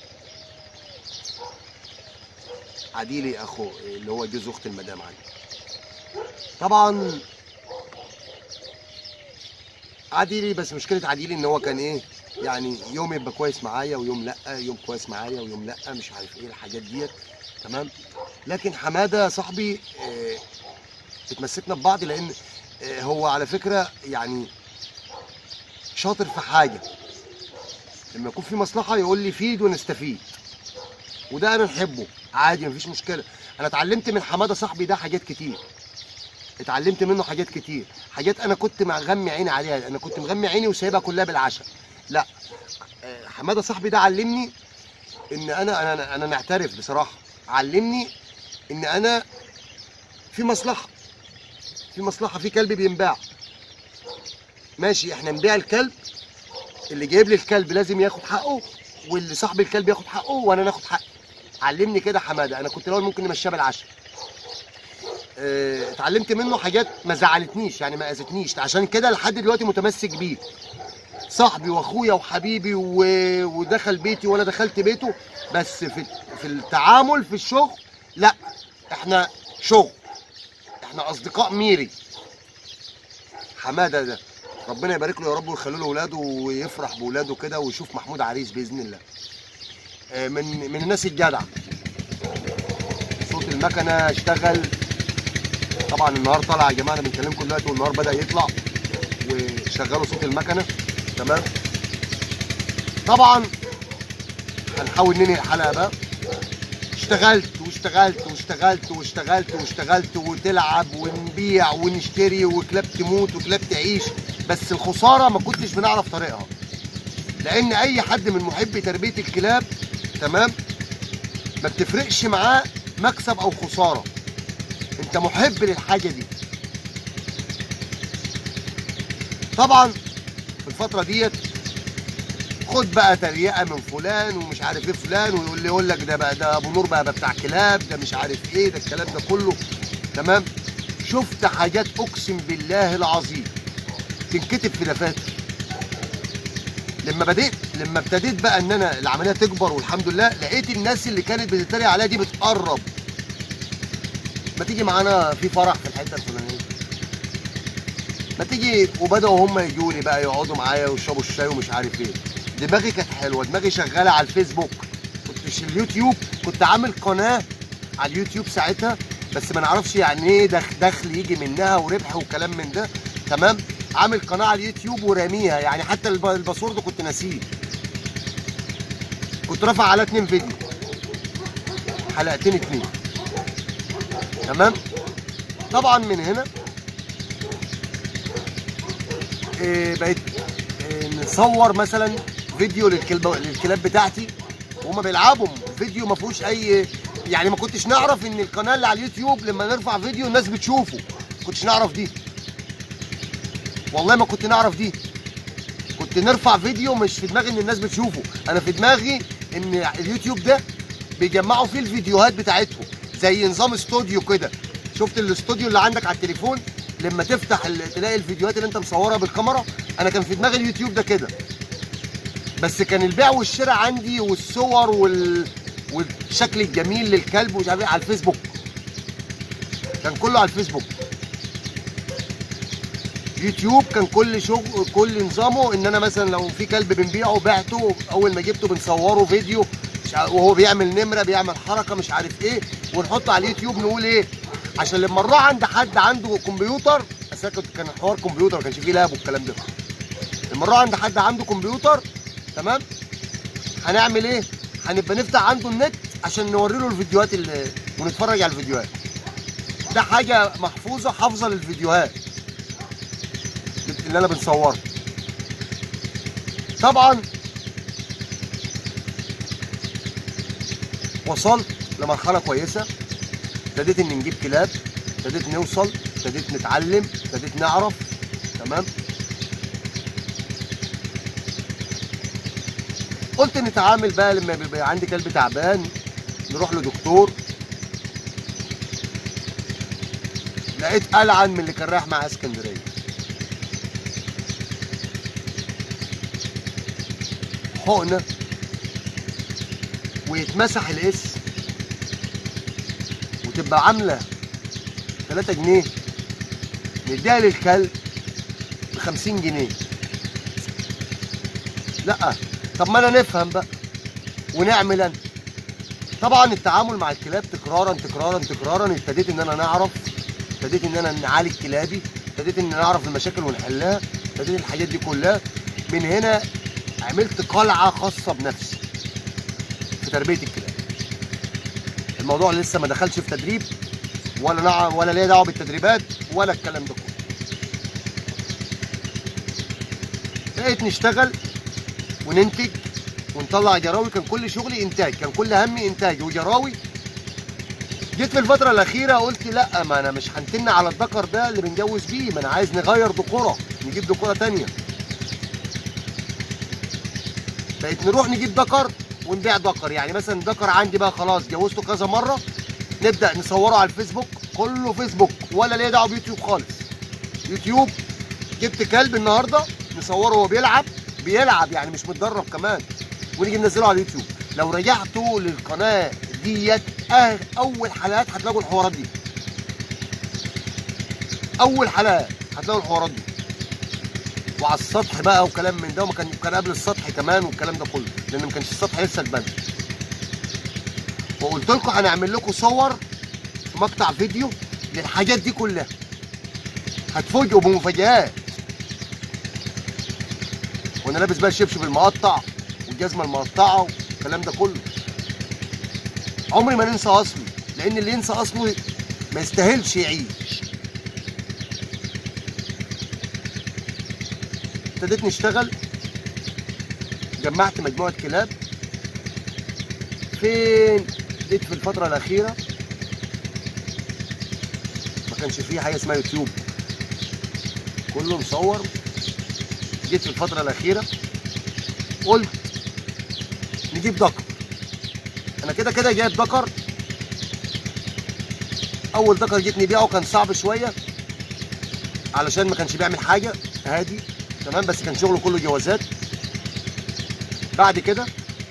عديلي اخو اللي هو جوز اخت المدام علي طبعا عديلي بس مشكله عديلي ان هو كان ايه يعني يوم يبقى كويس معايا ويوم لا يوم كويس معايا ويوم لا مش عارف ايه الحاجات ديت تمام لكن حماده صاحبي آه، اتمسكنا ببعض لان آه، هو على فكره يعني شاطر في حاجه لما يكون في مصلحه يقول لي فيد ونستفيد وده انا نحبه عادي مفيش مشكله انا اتعلمت من حماده صاحبي ده حاجات كتير اتعلمت منه حاجات كتير حاجات انا كنت مغمي عيني عليها انا كنت مغمي عيني وسايبها كلها بالعشاء لا آه، حماده صاحبي ده علمني ان انا انا انا نعترف بصراحه علمني ان انا في مصلحه في مصلحه في كلب بينباع ماشي احنا نبيع الكلب اللي جايب لي الكلب لازم ياخد حقه واللي صاحب الكلب ياخد حقه وانا ناخد حقي علمني كده حماده انا كنت الاول ممكن نمشيها بالعشاء اه، اتعلمت منه حاجات ما زعلتنيش يعني ما اذتنيش عشان كده لحد دلوقتي متمسك بيه صاحبي واخويا وحبيبي و... ودخل بيتي وانا دخلت بيته بس في في التعامل في الشغل لا احنا شغل احنا اصدقاء ميري حماده ده ربنا يبارك له يا رب ويخلي له اولاده ويفرح باولاده كده ويشوف محمود عريس باذن الله آه، من من الناس الجدعه صوت المكنه اشتغل طبعا النهار طالع يا جماعه انا بنكلمكم دلوقتي والنهار بدا يطلع وشغلوا صوت المكنه تمام طبعا هنحاول ننهي الحلقه بقى اشتغلت واشتغلت واشتغلت واشتغلت واشتغلت وتلعب ونبيع ونشتري وكلاب تموت وكلاب تعيش بس الخساره ما كنتش بنعرف طريقها لان اي حد من محبي تربيه الكلاب تمام ما بتفرقش معاه مكسب او خساره انت محب للحاجه دي طبعا في الفتره ديت خد بقى تريقه من فلان ومش عارف ايه فلان ويقول لي يقول لك ده بقى ده ابو نور بقى, بقى بتاع كلاب ده مش عارف ايه ده الكلام ده كله تمام شفت حاجات اقسم بالله العظيم تنكتب في دفاتر لما بديت لما ابتديت بقى ان انا العمليه تكبر والحمد لله لقيت الناس اللي كانت بتتريق عليا دي بتقرب ما تيجي معانا في فرح في الحته الفلانيه ما تيجي وبداوا هم يجوا لي بقى يقعدوا معايا ويشربوا الشاي ومش عارف ايه دماغي كانت حلوه دماغي شغاله على الفيسبوك كنت مش اليوتيوب كنت عامل قناه على اليوتيوب ساعتها بس ما نعرفش يعني ايه دخ- دخل يجي منها وربح وكلام من ده تمام عامل قناه على اليوتيوب وراميها يعني حتى الب- الباسورد كنت ناسيه كنت رافع على اتنين فيديو حلقتين اتنين تمام طبعا من هنا إيه بقيت إيه نصور مثلا فيديو للكلب للكلاب بتاعتي وهما بيلعبوا فيديو ما فيهوش اي يعني ما كنتش نعرف ان القناه اللي على اليوتيوب لما نرفع فيديو الناس بتشوفه ما كنتش نعرف دي والله ما كنت نعرف دي كنت نرفع فيديو مش في دماغي ان الناس بتشوفه انا في دماغي ان اليوتيوب ده بيجمعوا فيه الفيديوهات بتاعتهم زي نظام استوديو كده شفت الاستوديو اللي عندك على التليفون لما تفتح ال- تلاقي الفيديوهات اللي انت مصورها بالكاميرا انا كان في دماغي اليوتيوب ده كده بس كان البيع والشراء عندي والصور وال... والشكل الجميل للكلب ومش عارف ايه على الفيسبوك كان كله على الفيسبوك يوتيوب كان كل شغل كل نظامه ان انا مثلا لو في كلب بنبيعه بعته اول ما جبته بنصوره فيديو مش ع- وهو بيعمل نمره بيعمل حركه مش عارف ايه ونحطه على اليوتيوب نقول ايه عشان لما نروح عند حد عنده كمبيوتر اساسا كنت كان حوار كمبيوتر ما كانش فيه لاب والكلام ده لما نروح عند حد عنده كمبيوتر تمام هنعمل ايه هنبقى نفتح عنده النت عشان نوري له الفيديوهات اللي ونتفرج على الفيديوهات ده حاجه محفوظه حافظه للفيديوهات اللي انا بنصورها طبعا وصلت لمرحله كويسه ابتديت ان نجيب كلاب ابتديت نوصل ابتديت نتعلم ابتديت نعرف تمام قلت نتعامل بقى لما بيبقى عندي كلب تعبان نروح لدكتور لقيت ألعن من اللي كان رايح معاه اسكندريه حقنه ويتمسح الاسم وتبقى عامله 3 جنيه نديها للكلب ب 50 جنيه لا طب ما انا نفهم بقى ونعمل انا طبعا التعامل مع الكلاب تكرارا تكرارا تكرارا ابتديت ان انا نعرف ابتديت ان انا نعالج كلابي ابتديت ان نعرف المشاكل ونحلها ابتديت الحاجات دي كلها من هنا عملت قلعه خاصه بنفسي في تربيه الكلاب الموضوع لسه ما دخلش في تدريب ولا نع... ولا ليا دعوه بالتدريبات ولا الكلام ده كله بقيت نشتغل وننتج ونطلع جراوي كان كل شغلي انتاج كان كل همي انتاج وجراوي جيت في الفترة الأخيرة قلت لا ما أنا مش هنتن على الذكر ده اللي بنجوز بيه ما أنا عايز نغير دكورة نجيب دكورة تانية بقيت نروح نجيب ذكر ونبيع ذكر يعني مثلا ذكر عندي بقى خلاص جوزته كذا مرة نبدأ نصوره على الفيسبوك كله فيسبوك ولا ليه دعوة بيوتيوب خالص يوتيوب جبت كلب النهارده نصوره وهو بيلعب بيلعب يعني مش متدرب كمان ونيجي ننزله على اليوتيوب لو رجعتوا للقناه ديت آه اول حلقات هتلاقوا الحوارات دي اول حلقات هتلاقوا الحوارات دي وعلى السطح بقى وكلام من ده وما كان كان قبل السطح كمان والكلام ده كله لان ما كانش السطح لسه اتبنى وقلت لكم هنعمل لكم صور في مقطع فيديو للحاجات دي كلها هتفوجئوا بمفاجآت وانا لابس بقى الشبشب المقطع والجزمه المقطعه والكلام ده كله عمري ما ننسى اصلي لان اللي ينسى اصله ما يستاهلش يعيش ابتديت نشتغل جمعت مجموعه كلاب فين جيت في الفتره الاخيره ما كانش فيه حاجه اسمها يوتيوب كله مصور جيت في الفترة الأخيرة قلت نجيب دكر أنا كده كده جايب دكر أول دكر جيت نبيعه كان صعب شوية علشان ما كانش بيعمل حاجة هادي تمام بس كان شغله كله جوازات بعد كده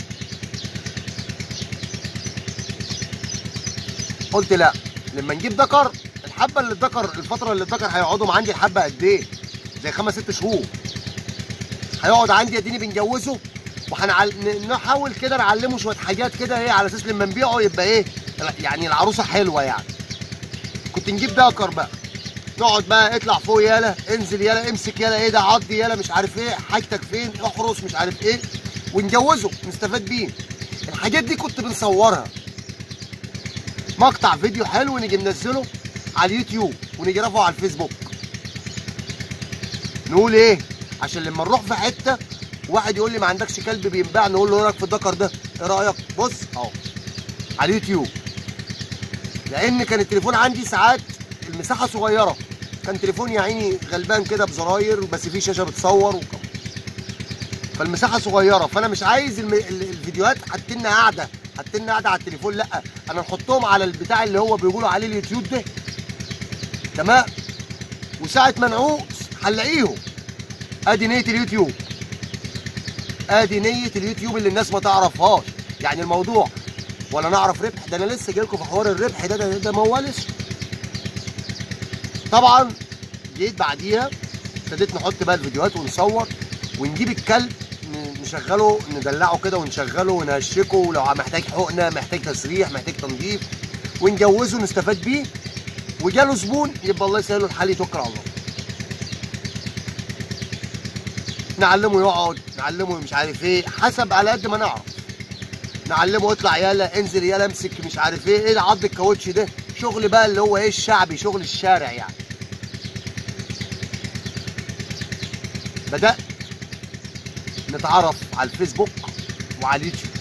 قلت لا لما نجيب دكر الحبه اللي الدكر الفتره اللي الدكر هيقعدهم عندي الحبه قد ايه؟ زي خمس ست شهور هيقعد عندي اديني بنجوزه وهنحاول كده نعلمه شويه حاجات كده ايه على اساس لما نبيعه يبقى ايه يعني العروسه حلوه يعني كنت نجيب دكر بقى نقعد بقى اطلع فوق يالا انزل يالا امسك يالا ايه ده عضي يالا مش عارف ايه حاجتك فين احرس مش عارف ايه ونجوزه نستفاد بيه الحاجات دي كنت بنصورها مقطع فيديو حلو نيجي ننزله على اليوتيوب ونيجي رافعه على الفيسبوك نقول ايه عشان لما نروح في حته واحد يقول لي ما عندكش كلب بينباع نقول له ايه رايك في الدكر ده ايه رايك بص اهو على اليوتيوب لان كان التليفون عندي ساعات المساحه صغيره كان تليفون يا عيني غلبان كده بزراير بس فيه شاشه بتصور وكم. فالمساحه صغيره فانا مش عايز الم... ال- الفيديوهات حاطين قاعده حاطين قاعده على التليفون لا انا نحطهم على البتاع اللي هو بيقولوا عليه اليوتيوب ده تمام وساعه ما نعوز هنلاقيهم ادي نيه اليوتيوب ادي نيه اليوتيوب اللي الناس ما تعرفهاش يعني الموضوع ولا نعرف ربح ده انا لسه جايلكم في حوار الربح ده ده, ده موالش طبعا جيت بعديها ابتديت نحط بقى الفيديوهات ونصور ونجيب الكلب ن- نشغله ندلعه كده ونشغله ونهشكه ولو محتاج حقنه محتاج تسريح محتاج تنظيف ونجوزه نستفاد بيه وجاله زبون يبقى الله يسهله الحال يتوكل على الله نعلمه يقعد نعلمه مش عارف ايه حسب على قد ما نعرف نعلمه اطلع يالا انزل يالا امسك مش عارف ايه ايه عض الكاوتش ده شغل بقى اللي هو ايه الشعبي شغل الشارع يعني بدأت نتعرف على الفيسبوك وعلى اليوتيوب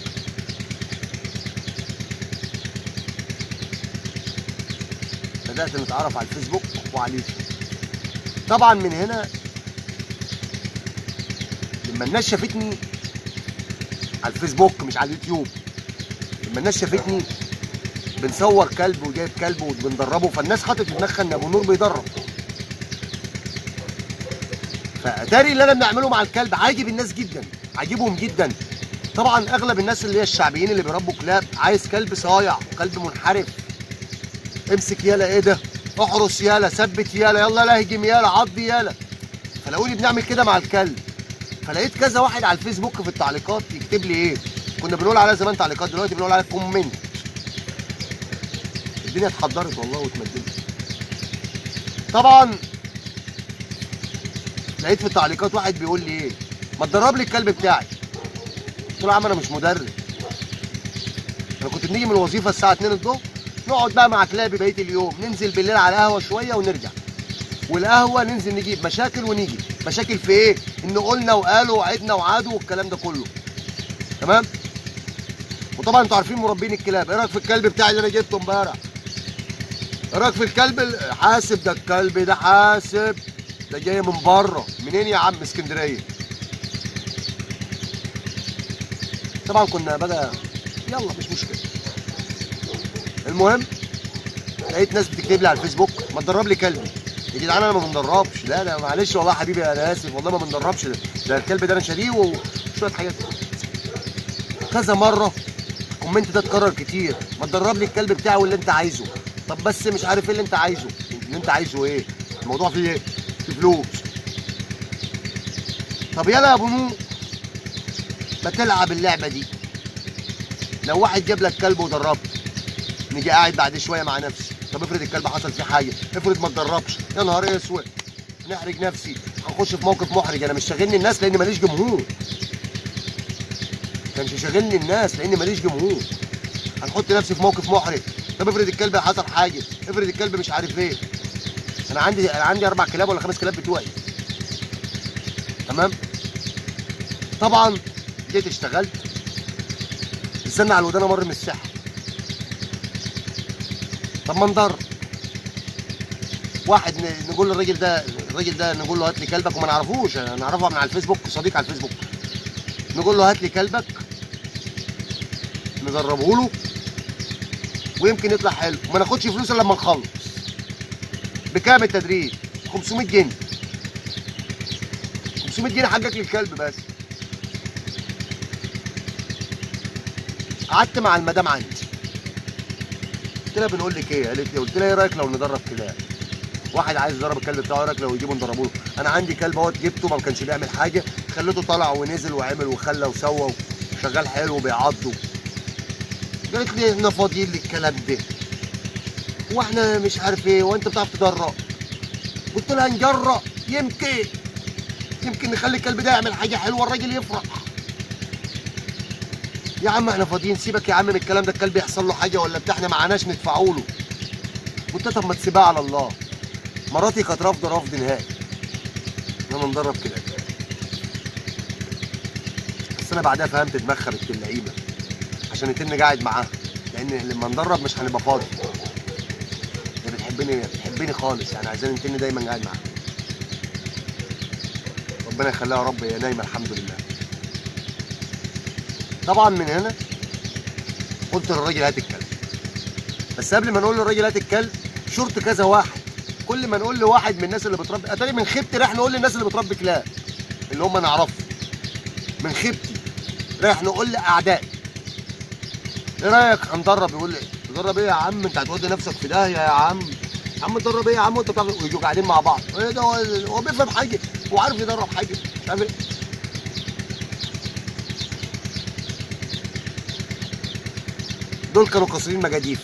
بدأت نتعرف على الفيسبوك وعلى اليوتيوب طبعا من هنا لما الناس شافتني على الفيسبوك مش على اليوتيوب لما الناس شافتني بنصور كلب وجايب كلب وبندربه فالناس حاطط في دماغها ان ابو نور بيدرب فاتاري اللي انا بنعمله مع الكلب عاجب الناس جدا عاجبهم جدا طبعا اغلب الناس اللي هي الشعبيين اللي بيربوا كلاب عايز كلب صايع كلب منحرف امسك يالا ايه ده احرس يالا ثبت يالا يلا لا اهجم يالا عضي يالا فلاقوني بنعمل كده مع الكلب فلقيت كذا واحد على الفيسبوك في التعليقات يكتب لي ايه كنا بنقول عليها زمان تعليقات دلوقتي بنقول عليها كومنت الدنيا اتحضرت والله واتمدنت طبعا لقيت في التعليقات واحد بيقول لي ايه ما تدرب لي الكلب بتاعي قلت له يا عم انا مش مدرب انا كنت بنيجي من الوظيفه الساعه 2 الظهر نقعد بقى مع كلابي بقيه اليوم ننزل بالليل على القهوه شويه ونرجع والقهوه ننزل نجيب مشاكل ونيجي مشاكل في ايه ان قلنا وقالوا وعدنا وعادوا والكلام ده كله تمام وطبعا انتوا عارفين مربين الكلاب ايه رايك في الكلب بتاعي اللي انا جبته امبارح ايه رايك في الكلب ال- حاسب ده الكلب ده حاسب ده جاي من بره منين يا عم اسكندريه طبعا كنا بقى يلا مش مشكله المهم لقيت ناس بتكتب لي على الفيسبوك ما تدرب لي كلبي يا جدعان انا ما بندربش لا لا معلش والله يا حبيبي انا اسف والله ما بندربش ده, ده الكلب ده انا شاريه وشويه حاجات كذا مره الكومنت ده اتكرر كتير ما تدرب لي الكلب بتاعي واللي انت عايزه طب بس مش عارف ايه اللي انت عايزه اللي انت عايزه ايه الموضوع فيه ايه فيه فلوس طب يلا يا ابو نور ما تلعب اللعبه دي لو واحد جاب لك كلب ودربته نيجي قاعد بعد شويه مع نفسي طب افرض الكلب حصل فيه حاجه افرض ما اتدربش يا نهار اسود نحرج نفسي هخش في موقف محرج انا مش شاغلني الناس لان ماليش جمهور كانش شاغلني الناس لان ماليش جمهور هنحط نفسي في موقف محرج طب افرض الكلب حصل حاجه افرض الكلب مش عارف ايه انا عندي انا عندي اربع كلاب ولا خمس كلاب بتوعي تمام طبعا جيت اشتغلت استنى على الودان امر من السحر طب ما ندرب واحد ن- نقول للراجل ده الراجل ده نقول له هات لي كلبك وما نعرفوش أنا نعرفه من على الفيسبوك صديق على الفيسبوك نقول له هات لي كلبك ندربه له ويمكن يطلع حلو وما ناخدش فلوس الا لما نخلص بكام التدريب 500 جنيه 500 جنيه حاجك للكلب بس قعدت مع المدام عندي قلت لها بنقول لك ايه قالت لي قلت لها ايه رايك لو ندرب كلاب واحد عايز يدرب الكلب بتاعه ايه رايك لو يجيبه ندربه له انا عندي كلب اهوت جبته ما كانش بيعمل حاجه خليته طلع ونزل وعمل وخلى وسوى وشغال حلو وبيعضه قالت لي احنا فاضيين للكلام ده واحنا مش عارف ايه وانت بتعرف تدرب قلت لها نجرب يمكن يمكن نخلي الكلب ده يعمل حاجه حلوه الراجل يفرح يا عم احنا فاضيين سيبك يا عم من الكلام ده الكلب يحصل له حاجه ولا بتاع احنا معناش ندفعه له قلت لها طب ما تسيبها على الله مراتي كانت رافضه رفض نهائي انا ندرب كده بس انا بعدها فهمت دماغها بنت اللعيبه عشان يتم قاعد معاها لان لما ندرب مش هنبقى فاضي هي بتحبني بتحبني خالص يعني عايزاني نتني دايما قاعد معاها ربنا يخليها يا رب هي نايمه الحمد لله طبعا من هنا قلت للراجل هات الكلب بس قبل ما نقول للراجل هات الكلب شرط كذا واحد كل ما نقول لواحد من الناس اللي بتربي اتاري من خيبتي رايح نقول للناس اللي بتربي كلاب اللي هم نعرفهم من خيبتي رايح نقول لاعدائي ايه رايك هندرب يقول لي تدرب ايه يا عم انت هتودي نفسك في داهيه يا عم يا عم تدرب ايه يا عم وانت بتعرف ويجوا قاعدين مع بعض ايه ده هو هو بيفهم حاجه هو عارف يدرب حاجه مش عارف ايه دول كانوا قاصرين مجاديف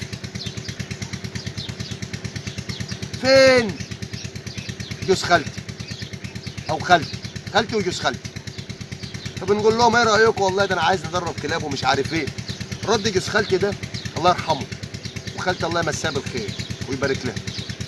فين جوز خالتي او خالتي خالتي وجوز خالتي فبنقول لهم ايه رايكم والله ده انا عايز ادرب كلاب ومش عارف ايه رد جوز خالتي ده الله يرحمه وخالتي الله يمسها بالخير ويبارك لها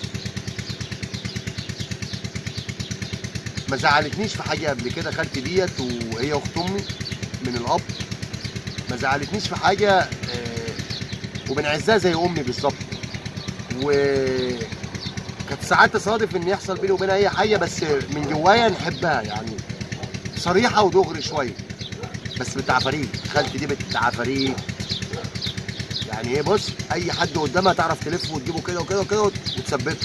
ما زعلتنيش في حاجه قبل كده خالتي ديت وهي اخت امي من الاب ما زعلتنيش في حاجه آه، وبنعزها زي امي بالظبط و كانت ساعات تصادف ان يحصل بيني وبينها اي حاجه بس من جوايا نحبها يعني صريحه ودغري شويه بس بنت عفاريت خالتي دي بنت عفاريت يعني ايه بص اي حد قدامها تعرف تلف وتجيبه كده وكده وكده وتثبته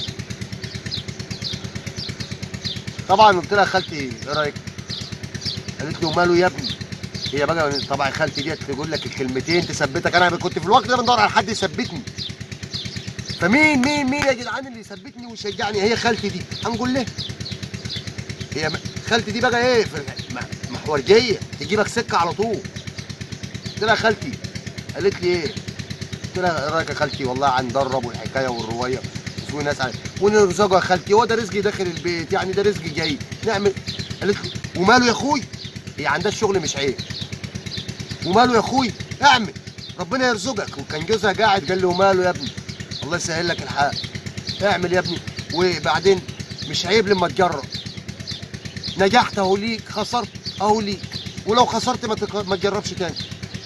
طبعا قلت لها خالتي ايه رايك قالت لي وماله يا ابني هي بقى طبعا خالتي ديت تقول لك الكلمتين تثبتك انا كنت في الوقت ده بدور على حد يثبتني فمين مين مين يا جدعان اللي يثبتني ويشجعني هي خالتي دي هنقول لها هي م- خالتي دي بقى ايه في الح- ما, محورجيه تجيبك سكه على طول قلت لها يا خالتي قالت لي ايه قلت لها ايه رايك يا خالتي والله هندرب والحكايه والروايه وفي ناس عايز ونرزقه يا خالتي هو ده رزق داخل البيت يعني ده رزق جاي نعمل قالت لي وماله يا اخوي هي عندها الشغل مش عيب وماله يا اخوي اعمل ربنا يرزقك وكان جوزها قاعد قال له وماله يا ابني الله يسهل لك الحال اعمل يا ابني وبعدين مش عيب لما تجرب نجحت اهو ليك خسرت اهو ليك ولو خسرت ما تك- ما تجربش تاني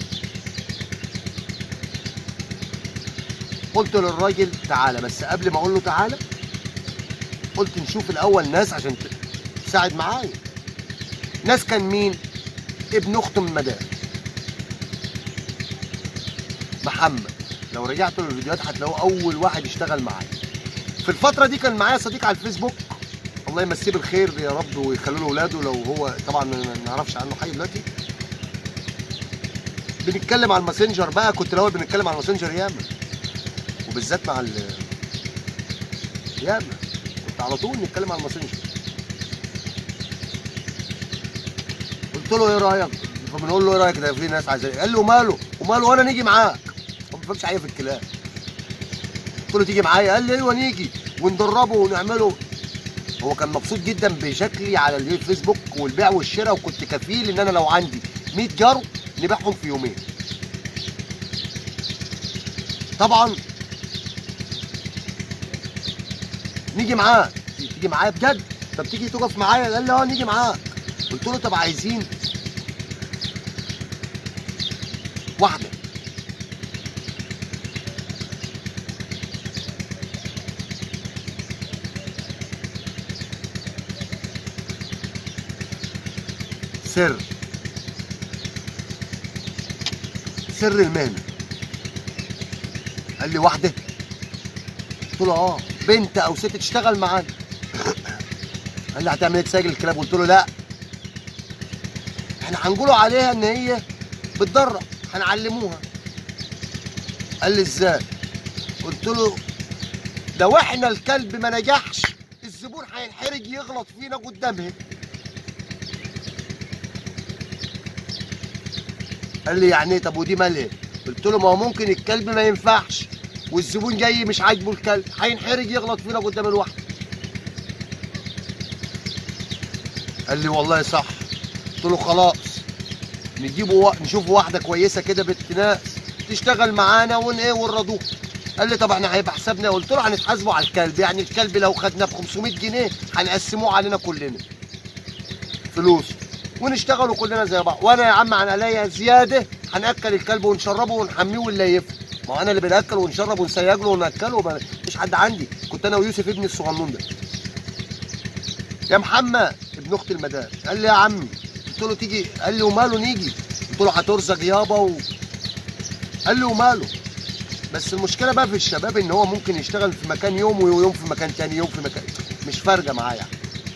قلت للراجل تعالى بس قبل ما اقول له تعالى قلت نشوف الاول ناس عشان ت- تساعد معايا ناس كان مين ابن اخته من مدام محمد لو رجعت له الفيديوهات هتلاقوه اول واحد اشتغل معايا في الفتره دي كان معايا صديق على الفيسبوك الله يمسيه بالخير يا رب ويخلي له اولاده لو هو طبعا ما نعرفش عنه حاجه دلوقتي بنتكلم على الماسنجر بقى كنت الاول بنتكلم على الماسنجر ياما وبالذات مع ال ياما كنت على طول نتكلم على الماسنجر قلت له ايه رايك فبنقول له ايه رايك ده في ناس عايزه قال له ماله وماله وانا نيجي معاك ما بفهمش حاجه في الكلام قلت له تيجي معايا قال لي ايوه نيجي وندربه ونعمله هو كان مبسوط جدا بشكلي على الفيسبوك والبيع والشراء وكنت كفيل ان انا لو عندي 100 جرو نبيعهم في يومين طبعا نيجي معاه تيجي معايا بجد طب تيجي تقف معايا قال لي اه نيجي معاك قلت له طب عايزين واحده سر سر المهنه قال لي واحده قلت له اه بنت او ست تشتغل معانا قال لي هتعمل ايه تسجل الكلاب قلت له لا احنا هنقوله عليها ان هي بتدرب هنعلموها قال لي ازاي قلت له لو احنا الكلب ما نجحش الزبون هينحرج يغلط فينا قدامهم قال لي يعني ايه طب ودي مالها قلت له ما هو ممكن الكلب ما ينفعش والزبون جاي مش عاجبه الكلب هينحرج يغلط فينا قدام الواحد قال لي والله صح قلت له خلاص نجيبه و... نشوف واحده كويسه كده بنت ناس تشتغل معانا ون ايه ونرضوه قال لي طب احنا هيبقى حسابنا قلت له هنتحاسبوا على الكلب يعني الكلب لو خدناه ب 500 جنيه هنقسموه علينا كلنا فلوس ونشتغلوا كلنا زي بعض وانا يا عم عن عليا زياده هناكل الكلب ونشربه ونحميه ونليفه ما هو انا اللي بناكل ونشرب ونسيج له وناكله ما- مفيش حد عندي كنت انا ويوسف ابني الصغنون ده يا محمد ابن اخت المدام قال لي يا عمي قلت له تيجي قال لي وماله نيجي قلت له هترزق يابا و... قال لي وماله بس المشكله بقى في الشباب ان هو ممكن يشتغل في مكان يوم ويوم في مكان تاني يوم في مكان مش فارقه معاه يعني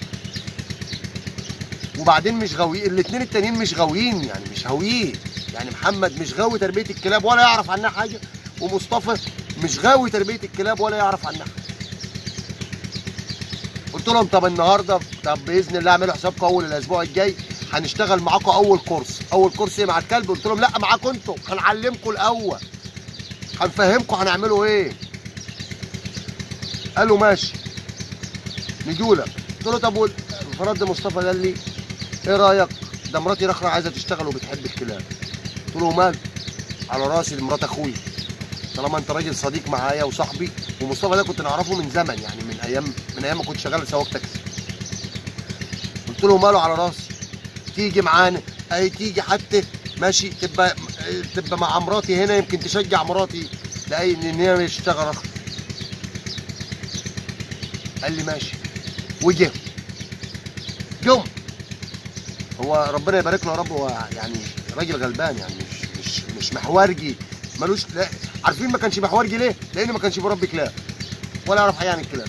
وبعدين مش غاويين الاثنين التانيين مش غاويين يعني مش هاويين يعني محمد مش غاوي تربيه الكلاب ولا يعرف عنها حاجه ومصطفى مش غاوي تربيه الكلاب ولا يعرف عنها حاجه قلت لهم طب النهارده طب باذن الله اعملوا حسابكم اول الاسبوع الجاي هنشتغل معاكم اول كورس اول كورس ايه مع الكلب قلت لهم لا معاكم انتوا هنعلمكم الاول هنفهمكم هنعملوا ايه قالوا ماشي نجولك قلت له طب وال- فرد مصطفى قال لي ايه رايك ده مراتي رخرة عايزه تشتغل وبتحب الكلاب قلت له مال على راسي مرات اخويا طالما انت راجل صديق معايا وصاحبي ومصطفى ده كنت نعرفه من زمن يعني من ايام من ايام ما كنت شغال سواق تاكسي قلت له ماله على راسي تيجي معانا اي تيجي حتى ماشي تبقى تبقى مع مراتي هنا يمكن تشجع مراتي لاي ان هي تشتغل اخر قال لي ماشي وجه يوم هو ربنا يبارك له يا رب هو يعني راجل غلبان يعني مش مش مش محورجي ملوش لا عارفين ما كانش محورجي ليه؟ لانه ما كانش بيربي كلاب ولا يعرف حاجه عن الكلاب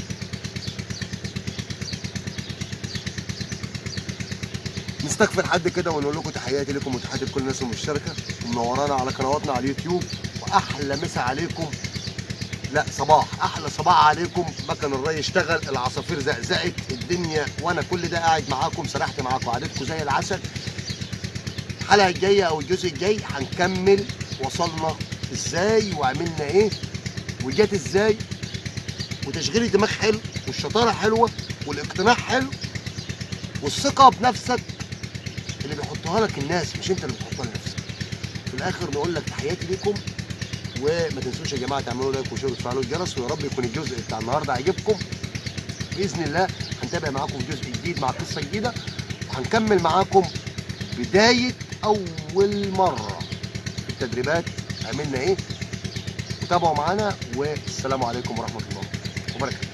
نستكفي لحد كده ونقول لكم تحياتي لكم وتحياتي لكل الناس المشتركه ومنورانا على قنواتنا على اليوتيوب واحلى مسا عليكم لا صباح احلى صباح عليكم مكن الري اشتغل العصافير زقزقت الدنيا وانا كل ده قاعد معاكم سرحت معاكم قعدتكم زي العسل الحلقه الجايه او الجزء الجاي هنكمل وصلنا ازاي وعملنا ايه وجات ازاي وتشغيل الدماغ حلو والشطاره حلوه والاقتناع حلو والثقه بنفسك اللي بيحطها لك الناس مش انت اللي بتحطها لنفسك في الاخر نقول لك تحياتي ليكم وما تنسوش يا جماعه تعملوا لايك وشير وتفعلوا الجرس ويا رب يكون الجزء بتاع النهارده عجبكم باذن الله هنتابع معاكم في جزء جديد مع قصه جديده وهنكمل معاكم بدايه اول مره في التدريبات عملنا ايه وتابعوا معانا والسلام عليكم ورحمه الله وبركاته